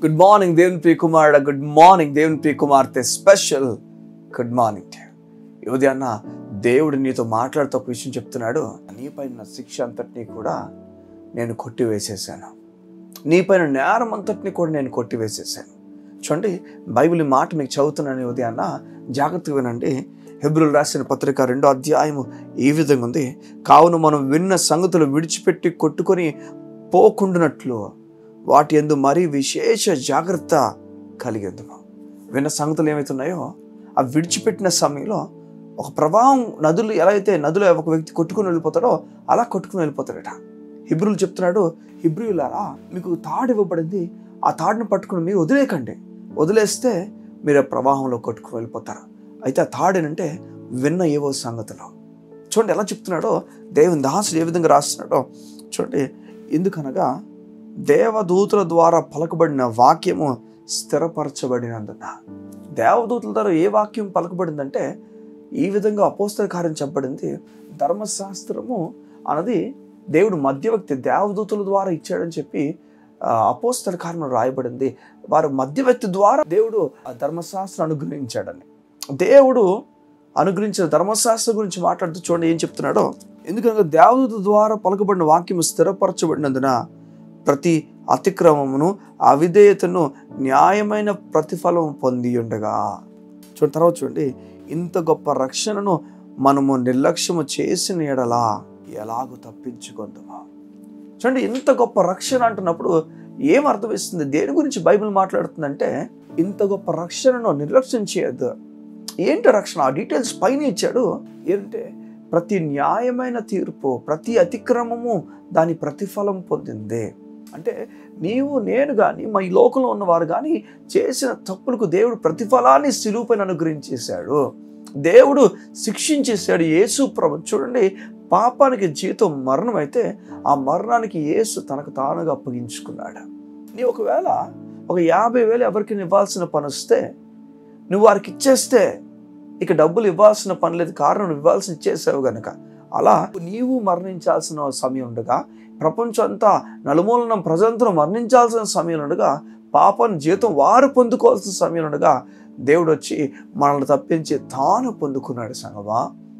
good morning దేవుని ప్రియ కుమారుడ good morning దేవుని ప్రియ కుమార్తె స్పెషల్ గుడ్ మార్నింగ్ ఈ ఉదయాన్న దేవుడు నీతో మాట్లాడుతూ ఒక విషయం చెప్తున్నాడు నీపైన శిక్ష అంతటినీ కూడా నేను కొట్టివేసేసాను నీపైన నేరం అంతటిని కూడా నేను కొట్టివేసేసాను చూడండి బైబిల్ ఈ మాట మీకు చదువుతున్నాను ఈ ఉదయాన్న జాగ్రత్తగా వినండి హెబ్రుల్ రాసిన పత్రిక రెండో అధ్యాయము ఈ విధంగా ఉంది కావున మనం విన్న సంగతులు విడిచిపెట్టి కొట్టుకొని పోకుండానట్లు వాటి ఎందు మరీ విశేష జాగ్రత్త కలిగేందుకు విన్న సంగతులు ఏమవుతున్నాయో ఆ విడిచిపెట్టిన సమయంలో ఒక ప్రవాహం నదులు ఎలా అయితే నదులు ఒక వ్యక్తి కొట్టుకుని వెళ్ళిపోతాడో అలా కొట్టుకుని వెళ్ళిపోతాడట హిబ్రులు చెప్తున్నాడు హిబ్రియులారా మీకు తాడు ఇవ్వబడింది ఆ తాడును పట్టుకుని మీరు వదిలేయకండి వదిలేస్తే మీరు ఆ ప్రవాహంలో కొట్టుకుని వెళ్ళిపోతారు అయితే ఆ తాడేనంటే విన్న ఏవో సంగతులు చూడండి ఎలా చెప్తున్నాడో దేవుని దాసుడు ఏ విధంగా రాస్తున్నాడో చూడండి ఎందుకనగా దేవదూతుల ద్వారా పలకబడిన వాక్యము స్థిరపరచబడినందున దేవదూతుల ద్వారా ఏ వాక్యం పలకబడిందంటే ఈ విధంగా అపోస్తల కార్యం చెప్పబడింది ధర్మశాస్త్రము అన్నది దేవుడు మధ్యవ్యక్తి దేవదూతుల ద్వారా ఇచ్చాడని చెప్పి ఆ, అపోస్తల కార్యం రాయబడింది వారు మధ్యవ్యక్తి ద్వారా దేవుడు ఆ ధర్మశాస్త్రం అనుగ్రహించాడని దేవుడు అనుగ్రహించిన ధర్మశాస్త్రం గురించి మాట్లాడుతూ చూడండి ఏం చెప్తున్నాడో ఎందుకనగా దేవదూత ద్వారా పలకబడిన వాక్యము స్థిరపరచబడినందున ప్రతి అతిక్రమమును అవిధేయతను న్యాయమైన ప్రతిఫలం పొంది ఉండగా చూడండి తర్వాత చూడండి ఇంత గొప్ప రక్షణను మనము నిర్లక్ష్యము చేసిన ఎడలా ఎలాగో తప్పించుకుందామా చూడండి ఇంత గొప్ప రక్షణ అంటున్నప్పుడు ఏం అర్థమిస్తుంది దేని గురించి బైబిల్ మాట్లాడుతుందంటే ఇంత గొప్ప రక్షణను నిర్లక్ష్యం చేయొద్దు ఏంటి రక్షణ ఆ డీటెయిల్స్ పైన ఇచ్చాడు ఏంటంటే ప్రతి న్యాయమైన తీర్పు ప్రతి అతిక్రమము దాని ప్రతిఫలం పొందింది అంటే నీవు నేను కానీ మా ఈ లోకంలో ఉన్నవారు కానీ చేసిన తప్పులకు దేవుడు ప్రతిఫలాన్ని సిలువుపైన అనుగ్రహించేశాడు దేవుడు శిక్షించేశాడు యేసు ప్రభు చూడండి పాపానికి జీతం మరణం అయితే ఆ మరణానికి యేసు తనకు తానుగా అప్పగించుకున్నాడు నీ ఒకవేళ ఒక యాభై వేలు ఎవరికి ఇవ్వాల్సిన పని వస్తే నువ్వు వారికి ఇచ్చేస్తే ఇక డబ్బులు ఇవ్వాల్సిన పని లేదు కారణం నువ్వు ఇవ్వాల్సిన ఇచ్చేసావు గనక అలా నీవు మరణించాల్సిన సమయం ఉండగా ప్రపంచం అంతా నలుమూలన ప్రజలంతా మరణించాల్సిన సమయం ఉండగా పాపం జీతం వారు పొందుకోవాల్సిన సమయం ఉండగా దేవుడు వచ్చి మనల్ని తప్పించి తాను పొందుకున్నాడు సంగమా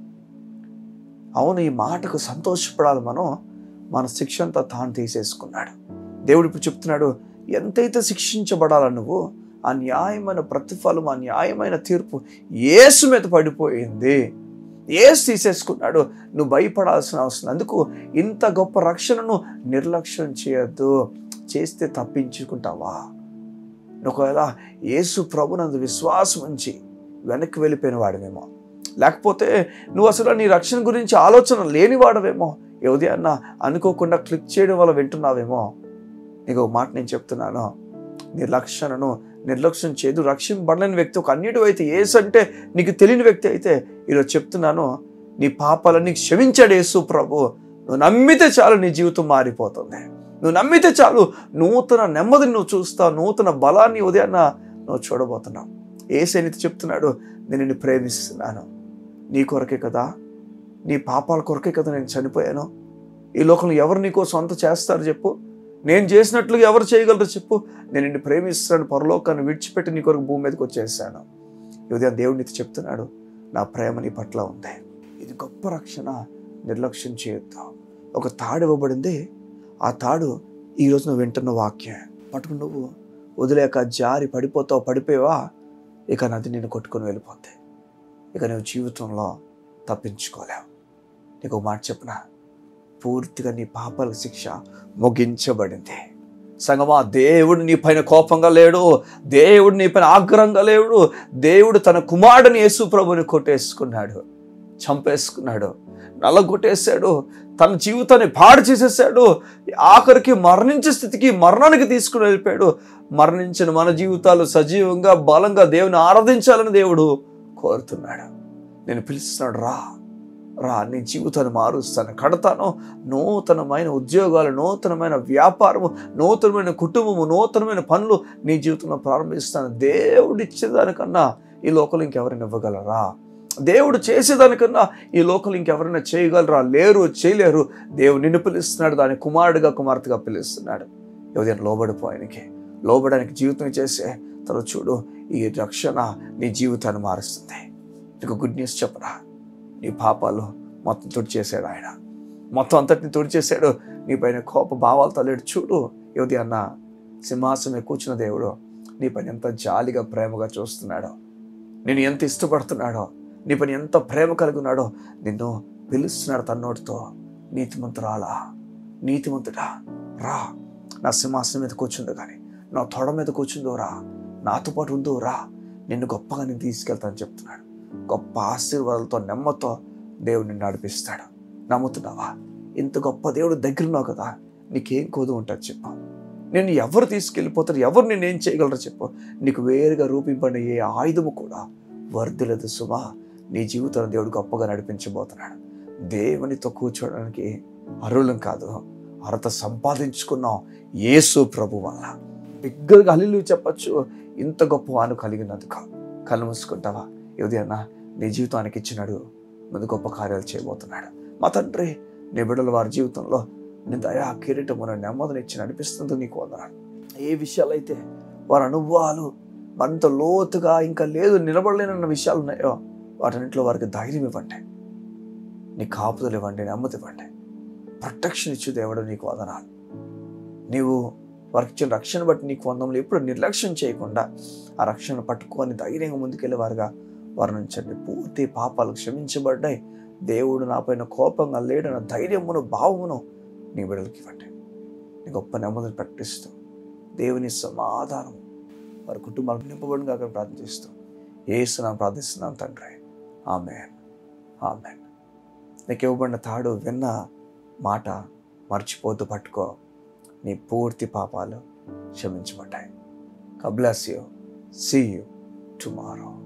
అవును ఈ మాటకు సంతోషపడాలి మనం మన శిక్ష అంతా తాను తీసేసుకున్నాడు దేవుడు ఇప్పుడు చెప్తున్నాడు ఎంతైతే శిక్షించబడాల నువ్వు ఆ న్యాయమైన ప్రతిఫలం ఆ న్యాయమైన తీర్పు ఏసు మీద పడిపోయింది ఏసు తీసేసుకున్నాడు నువ్వు భయపడాల్సిన అవసరం అందుకు ఇంత గొప్ప రక్షణను నిర్లక్ష్యం చేయొద్దు చేస్తే తప్పించుకుంటావా ఒకవేళ యేసు ప్రభునందు విశ్వాసం ఉంచి వెనక్కి వెళ్ళిపోయిన వాడివేమో లేకపోతే నువ్వు అసలు నీ రక్షణ గురించి ఆలోచన లేనివాడవేమో ఏది అన్న అనుకోకుండా క్లిక్ చేయడం వల్ల వింటున్నావేమో నీకు ఒక మాట నేను చెప్తున్నాను నీ రక్షణను నిర్లక్ష్యం చేయదు రక్షింపబడలేని వ్యక్తి ఒక అన్యుడు అయితే ఏసు అంటే నీకు తెలియని వ్యక్తి అయితే ఈరోజు చెప్తున్నాను నీ పాపాలన్నీ క్షమించాడు యేసు ప్రభు నువ్వు నమ్మితే చాలు నీ జీవితం మారిపోతుంది నువ్వు నమ్మితే చాలు నూతన నెమ్మదిని నువ్వు చూస్తావు నూతన బలాన్ని ఉదయాన్న నువ్వు చూడబోతున్నావు ఏసైనితి చెప్తున్నాడు నేను నిన్ను ప్రేమిస్తున్నాను నీ కొరకే కదా నీ పాపాల కొరకే కదా నేను చనిపోయాను ఈ లోకంలో ఎవరు నీకో సొంత చేస్తారు చెప్పు నేను చేసినట్లుగా ఎవరు చేయగలరు చెప్పు నేను నిన్ను ప్రేమిస్తున్నాను పరలోకాన్ని విడిచిపెట్టి నీ కొరకు భూమి మీదకి వచ్చేసాను ఈ ఉదయం దేవుడు నీతో చెప్తున్నాడు నా ప్రేమ నీ పట్ల ఉంది ఇది గొప్ప రక్షణ నిర్లక్ష్యం చేయొద్దు ఒక తాడు ఇవ్వబడింది ఆ తాడు ఈరోజు నువ్వు వింటున్న వాక్యం పట్టుకుని నువ్వు వదిలేక జారి పడిపోతావు పడిపోయావా ఇక నది నిన్ను కొట్టుకొని వెళ్ళిపోద్ది ఇక నువ్వు జీవితంలో తప్పించుకోలేవు నీకు ఒక మాట చెప్పిన పూర్తిగా నీ పాపాల శిక్ష ముగించబడింది సంగమా దేవుడు నీ పైన కోపంగా లేడు దేవుడు నీ పైన ఆగ్రహంగా లేడు దేవుడు తన కుమారుడిని యేసు ప్రభుని కొట్టేసుకున్నాడు చంపేసుకున్నాడు నల్లగొట్టేశాడు తన జీవితాన్ని పాడు చేసేసాడు ఆఖరికి మరణించే స్థితికి మరణానికి తీసుకుని వెళ్ళిపోయాడు మరణించిన మన జీవితాలు సజీవంగా బలంగా దేవుని ఆరాధించాలని దేవుడు కోరుతున్నాడు నేను పిలుస్తున్నాడు రా రా నీ జీవితాన్ని మారుస్తాను కడతాను నూతనమైన ఉద్యోగాలు నూతనమైన వ్యాపారము నూతనమైన కుటుంబము నూతనమైన పనులు నీ జీవితంలో ప్రారంభిస్తాను దేవుడు ఇచ్చేదానికన్నా ఈ లోకంలో ఇంకెవరైనా ఇవ్వగలరా దేవుడు చేసేదానికన్నా ఈ లోకంలో ఇంకెవరైనా చేయగలరా లేరు చేయలేరు దేవుడు నిన్ను పిలుస్తున్నాడు దాని కుమారుడిగా కుమార్తెగా పిలుస్తున్నాడు ఎవరైనా లోబడిపో ఆయనకి లోబడానికి జీవితం చేసే తర్వాత చూడు ఈ రక్షణ నీ జీవితాన్ని మారుస్తుంది నీకు గుడ్ న్యూస్ చెప్పరా నీ పాపాలు మొత్తం తుడిచేశాడు ఆయన మొత్తం అంతటిని తుడిచేశాడు నీ పైన కోప భావాలతో లేడు చూడు యువతి అన్న సింహాసనం మీద కూర్చున్న దేవుడు నీ పైన ఎంత జాలిగా ప్రేమగా చూస్తున్నాడో నేను ఎంత ఇష్టపడుతున్నాడో నీ పైన ఎంత ప్రేమ కలిగి ఉన్నాడో నిన్ను పిలుస్తున్నాడు తన్నోటితో నీతిమంతురాలా నీతిమంతుడా రా నా సింహాసనం మీద కూర్చుందో కానీ నా తొడ మీద కూర్చుందో రా నాతో పాటు ఉందో రా నిన్ను గొప్పగా నేను తీసుకెళ్తానని చెప్తున్నాడు గొప్ప ఆశీర్వాదాలతో నెమ్మతో దేవుడు నిన్ను నడిపిస్తాడు నమ్ముతున్నావా ఇంత గొప్ప దేవుడు దగ్గర ఉన్నావు కదా నీకేం కోదు ఉంటుంది చెప్పు నేను ఎవరు తీసుకెళ్ళిపోతారు ఎవరు నేను ఏం చేయగలరో చెప్పు నీకు వేరుగా రూపింపడిన ఏ ఆయుధము కూడా వర్ధిలేదు సుమా నీ జీవితాన్ని దేవుడు గొప్పగా నడిపించబోతున్నాడు దేవునితో కూర్చోవడానికి అర్హులం కాదు అర్హత సంపాదించుకున్నాం యేసు ప్రభు వల్ల బిగ్గరగా హల్లు చెప్పచ్చు ఇంత గొప్ప వాను కలిగినందుకు కళ్ళు మూసుకుంటావా ఏదైనా నీ జీవితానికి ఇచ్చినాడు ముందు గొప్ప కార్యాలు చేయబోతున్నాడు మా తండ్రి నీ బిడ్డల వారి జీవితంలో నీ దయా కిరీటమున నెమ్మదిని ఇచ్చి నడిపిస్తుంది నీకు వందనాలు ఏ విషయాలైతే వారి అనుభవాలు మరింత లోతుగా ఇంకా లేదు నిలబడలేనన్న విషయాలు ఉన్నాయో వాటన్నింటిలో వారికి ధైర్యం ఇవ్వండి నీ కాపుదలు ఇవ్వండి నెమ్మది ఇవ్వండి ప్రొటెక్షన్ ఇచ్చు దేవుడు నీకు వదనాలు నీవు వారికి ఇచ్చిన రక్షణ బట్టి నీకు వందములు ఎప్పుడు నిర్లక్ష్యం చేయకుండా ఆ రక్షణ పట్టుకొని ధైర్యంగా ముందుకెళ్ళే వారుగా వారి నుంచి పూర్తి పాపాలు క్షమించబడ్డాయి దేవుడు నాపైన కోపంగా లేడన్న ధైర్యమును భావమును నీ బిడ్డలకి ఇవ్వండి నీ గొప్ప నెమ్మదిని ప్రకటిస్తూ దేవుని సమాధానం వారి కుటుంబాలకు నింపబడిన కాక ప్రార్థిస్తూ ఏసునాం ప్రార్థిస్తున్నాం తండ్రి ఆమెన్ ఆమెన్ నీకు ఇవ్వబడిన తాడు విన్న మాట మర్చిపోతూ పట్టుకో నీ పూర్తి పాపాలు క్షమించబడ్డాయి God bless you see you tomorrow